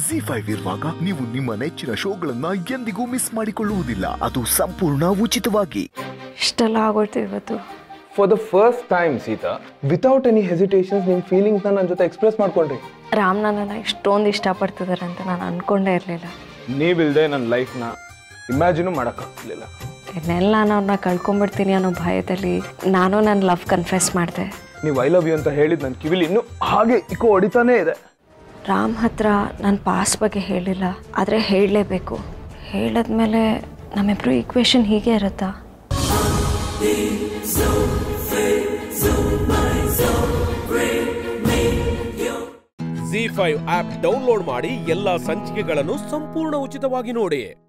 G five ಇರುವಾಗ ನೀವು ನಿಮ್ಮ ನೆಚ್ಚಿನ ಶೋಗಳನ್ನ ಎಂದಿಗೂ ಮಿಸ್ ಮಾಡಿಕೊಳ್ಳುವುದಿಲ್ಲ ಅದು ಸಂಪೂರ್ಣ ಉಚಿತವಾಗಿ ಇಷ್ಟೆಲ್ಲ ಆಗೋಯ್ತು ಇವತ್ತು for the first time Sita without any hesitations ನಿಮ್ಮ ಫೀಲಿಂಗ್ಸ್ನ ನನ್ನ ಜೊತೆ ಎಕ್ಸ್ಪ್ರೆಸ್ ಮಾಡ್ಕೊಂಡ್ರಿ ರಾಮ್ ನನ್ನನ್ನು ಇಷ್ಟೊಂದು ಇಷ್ಟಪಡ್ತಿದ್ದಾರೆ ಅಂತ ನಾನು ಅನ್ಕೊಂಡೇ ಇರಲಿಲ್ಲ ನೀವಿಲ್ದೆ ನನ್ನ ಲೈಫ್ನ ಇಮ್ಯಾಜಿನು ಮಾಡೋಕ್ಕಾಗ್ತಿರ್ಲಿಲ್ಲ ಇನ್ನೆಲ್ಲ ನಾನು ಅವ್ರನ್ನ ಕಳ್ಕೊಂಬಿಡ್ತೀನಿ ಅನ್ನೋ ಭಯದಲ್ಲಿ ನಾನು ನನ್ನ ಲವ್ ಕನ್ಫೆಸ್ ಮಾಡಿದೆ ನೀವು ಐ ಲವ್ ಯು ಅಂತ ಹೇಳಿದ್ ನನ್ನ ಕಿವಿಲಿ ಇನ್ನೂ ಹಾಗೆ ಇಕೋ ಹೊಡಿತಾನೇ ಇದೆ ರಾಮ್ ಹತ್ರ ನನ್ನ ಪಾಸ್ ಬಗ್ಗೆ ಹೇಳಿಲ್ಲ ಆದರೆ ಹೇಳಲೇಬೇಕು ಹೇಳಿದ್ಮೇಲೆ ನಮ್ಮಿಬ್ರು ಈಕ್ವೇಶನ್ ಹೀಗೆ ಇರುತ್ತಾ ಜಿ ಫೈವ್ ಆಪ್ ಡೌನ್ಲೋಡ್ ಮಾಡಿ ಎಲ್ಲಾ ಸಂಚಿಕೆಗಳನ್ನು ಸಂಪೂರ್ಣ ಉಚಿತವಾಗಿ ನೋಡಿ